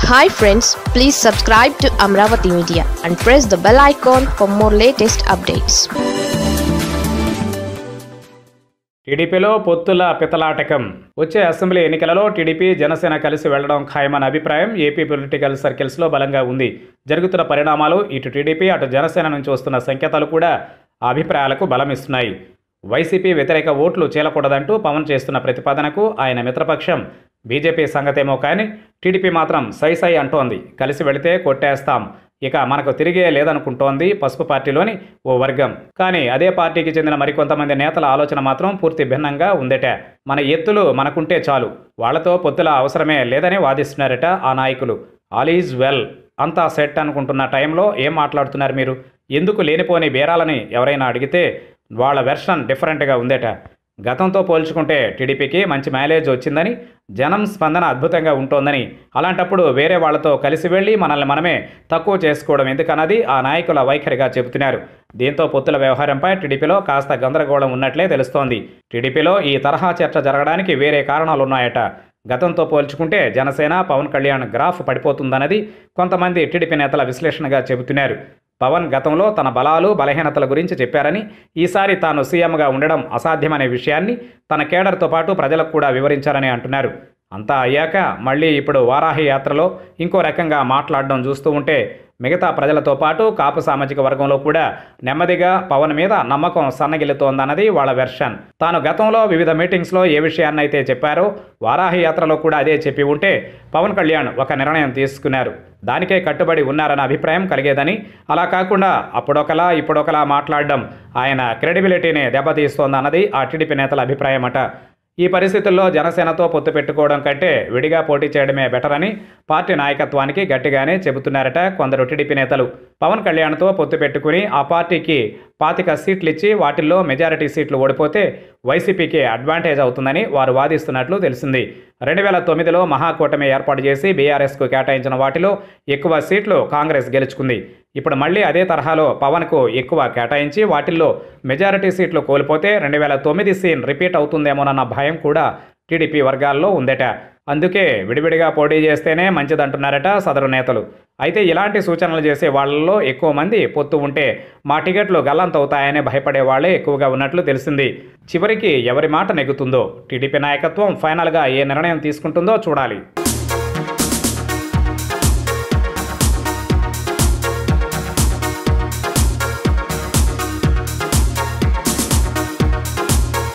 hi friends please subscribe to Amaravati media and press the bell icon for more latest updates టీడీపీలో పొత్తుల పితలాటకం వచ్చే assembly ఎన్నికలలో TDP Janasena కలిసి వెళ్లడం ఖాయమన్న అభిప్రాయం ఏపీ పొలిటికల్ సర్కిల్స్లో బలంగా ఉంది జరుగుతున్న పరిణామాలు ఇటు టీడీపీ అటు జనసేన నుంచి వస్తున్న సంకేతాలు కూడా ఆ అభిప్రాయాలకు బలమిస్తున్నాయి వైసీపీ వ్యతిరేక ఓట్లు చీలకూడదంటూ పవన్ చేస్తున్న ప్రతిపాదనకు ఆయన మిత్రపక్షం బీజేపీ సంగతేమో కానీ టీడీపీ మాత్రం సై సై అంటోంది కలిసి వెళితే కొట్టేస్తాం ఇక మనకు తిరిగే లేదనుకుంటోంది పసుపు పార్టీలోని ఓ వర్గం కానీ అదే పార్టీకి చెందిన మరికొంతమంది నేతల ఆలోచన మాత్రం పూర్తి భిన్నంగా ఉందట మన ఎత్తులు మనకుంటే చాలు వాళ్లతో పొత్తుల అవసరమే లేదని వాదిస్తున్నారట ఆ నాయకులు ఆల్ ఈజ్ వెల్ అంతా సెట్ అనుకుంటున్న టైంలో ఏం మాట్లాడుతున్నారు మీరు ఎందుకు లేనిపోని బేరాలని ఎవరైనా అడిగితే వాళ్ళ వెర్షన్ డిఫరెంట్గా ఉందట గతంతో పోల్చుకుంటే టీడీపీకి మంచి మైలేజ్ వచ్చిందని జనం స్పందన అద్భుతంగా ఉంటోందని అలాంటప్పుడు వేరే వాళ్లతో కలిసి వెళ్ళి మనల్ని మనమే తక్కువ చేసుకోవడం ఎందుకన్నది ఆ నాయకుల వైఖరిగా చెబుతున్నారు దీంతో పొత్తుల వ్యవహారంపై టీడీపీలో కాస్త గందరగోళం ఉన్నట్లే తెలుస్తోంది టీడీపీలో ఈ తరహా చర్చ జరగడానికి వేరే కారణాలున్నాయట గతంతో పోల్చుకుంటే జనసేన పవన్ కళ్యాణ్ గ్రాఫ్ పడిపోతుందన్నది కొంతమంది టీడీపీ నేతల విశ్లేషణగా చెబుతున్నారు పవన్ గతంలో తన బలాలు బలహీనతల గురించి చెప్పారని ఈసారి తాను సీఎంగా ఉండడం అసాధ్యమనే విషయాన్ని తన కేడర్తో పాటు ప్రజలకు కూడా వివరించారని అంటున్నారు అంతా అయ్యాక మళ్ళీ ఇప్పుడు వారాహి యాత్రలో ఇంకో రకంగా మాట్లాడడం చూస్తూ ఉంటే మిగతా ప్రజలతో పాటు కాపు సామాజిక వర్గంలో కూడా నెమ్మదిగా పవన్ మీద నమ్మకం సన్నగిల్లుతోందన్నది వాళ్ళ వెర్షన్ తాను గతంలో వివిధ మీటింగ్స్లో ఏ విషయాన్నైతే చెప్పారో వారాహి యాత్రలో కూడా అదే చెప్పి ఉంటే పవన్ కళ్యాణ్ ఒక నిర్ణయం తీసుకున్నారు దానికే కట్టుబడి ఉన్నారన్న అభిప్రాయం కలిగేదని అలా కాకుండా అప్పుడొకలా ఇప్పుడొకలా మాట్లాడడం ఆయన క్రెడిబిలిటీని దెబ్బతీస్తోందన్నది ఆ టీడీపీ నేతల అభిప్రాయం అట ఈ పరిస్థితుల్లో జనసేనతో పొత్తు పెట్టుకోవడం కంటే విడిగా పోటీ చేయడమే బెటర్ అని పార్టీ నాయకత్వానికి గట్టిగానే చెబుతున్నారట కొందరు టీడీపీ నేతలు పవన్ కళ్యాణ్తో పొత్తు పెట్టుకుని ఆ పార్టీకి పాతిక సీట్లు ఇచ్చి వాటిల్లో మెజారిటీ సీట్లు ఓడిపోతే వైసీపీకి అడ్వాంటేజ్ అవుతుందని వారు వాదిస్తున్నట్లు తెలిసింది రెండు వేల తొమ్మిదిలో మహాకూటమి ఏర్పాటు చేసి బీఆర్ఎస్కు కేటాయించిన వాటిలో ఎక్కువ సీట్లు కాంగ్రెస్ గెలుచుకుంది ఇప్పుడు మళ్ళీ అదే తరహాలో పవన్కు ఎక్కువ కేటాయించి వాటిల్లో మెజారిటీ సీట్లు కోల్పోతే రెండు వేల తొమ్మిది సీన్ రిపీట్ అవుతుందేమోనన్న భయం కూడా టీడీపీ వర్గాల్లో ఉందట అందుకే విడివిడిగా పోటీ చేస్తేనే మంచిదంటున్నారట సదరు నేతలు అయితే ఇలాంటి సూచనలు చేసే వాళ్ళల్లో ఎక్కువ మంది పొత్తు ఉంటే మా టికెట్లు గల్లంతవుతాయని భయపడే వాళ్లే ఎక్కువగా ఉన్నట్లు తెలిసింది చివరికి ఎవరి మాట నెగ్గుతుందో టీడీపీ నాయకత్వం ఫైనల్గా ఏ నిర్ణయం తీసుకుంటుందో చూడాలి